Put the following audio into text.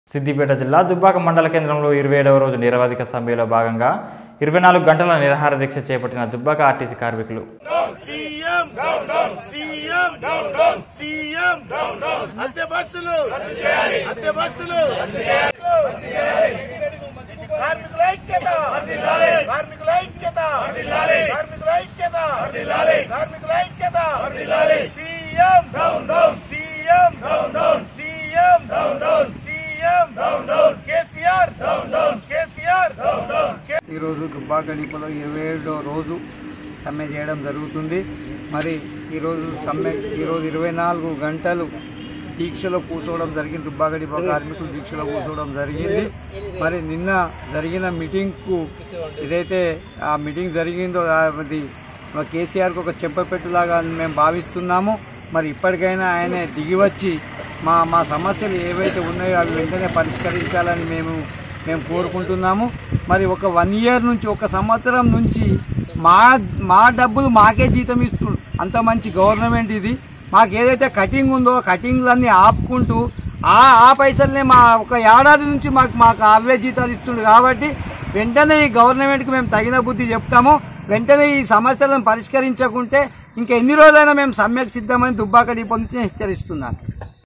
సిద్దిపేట జిల్లా దుబ్బాక మండల కేంద్రంలో ఇరవై ఏడవ రోజు నిరవధిక సమ్మెలో భాగంగా ఇరవై నాలుగు గంటల నిరాహార దీక్ష చేపట్టిన దుబ్బాక ఆర్టీసీ కార్మికులు సీఎం సీఎం సీఎం అద్దె బస్సులు అద్దె బస్సులు కార్మికుల ఐక్యత కార్మికుల ఐక్యత కార్మికుల ఐక్యత కార్మికుల ఐక్యత CM CM CM CM KCR KCR ఈరోజు దుబ్బాక డిపోలో ఇరవై ఏడో రోజు సమ్మె చేయడం జరుగుతుంది మరి ఈరోజు సమ్మె ఈరోజు ఇరవై నాలుగు గంటలు దీక్షలో కూర్చోవడం జరిగింది దుబ్బాక డిపో కార్మికులు దీక్షలో కూర్చోవడం జరిగింది మరి నిన్న జరిగిన మీటింగ్కు ఏదైతే ఆ మీటింగ్ జరిగిందో అది మా కేసీఆర్కి ఒక చెంపపెట్టులాగా మేము భావిస్తున్నాము మరి ఇప్పటికైనా ఆయన దిగివచ్చి మా మా సమస్యలు ఏవైతే ఉన్నాయో అవి వెంటనే పరిష్కరించాలని మేము మేము కోరుకుంటున్నాము మరి ఒక వన్ ఇయర్ నుంచి ఒక సంవత్సరం నుంచి మా మా డబ్బులు మాకే జీతం ఇస్తుంది అంత మంచి గవర్నమెంట్ ఇది మాకు ఏదైతే కటింగ్ ఉందో కటింగ్లన్నీ ఆపుకుంటూ ఆ ఆ పైసల్నే మా ఒక ఏడాది నుంచి మాకు మాకు అవే జీతాలు ఇస్తుంది కాబట్టి వెంటనే ఈ గవర్నమెంట్కి మేము తగిన బుద్ధి చెప్తాము వెంటనే ఈ సమస్యలను పరిష్కరించకుంటే ఇంకా ఎన్ని రోజులైనా మేము సమ్యక్ సిద్ధమని దుబ్బాక డిపో నుంచి హెచ్చరిస్తున్నాను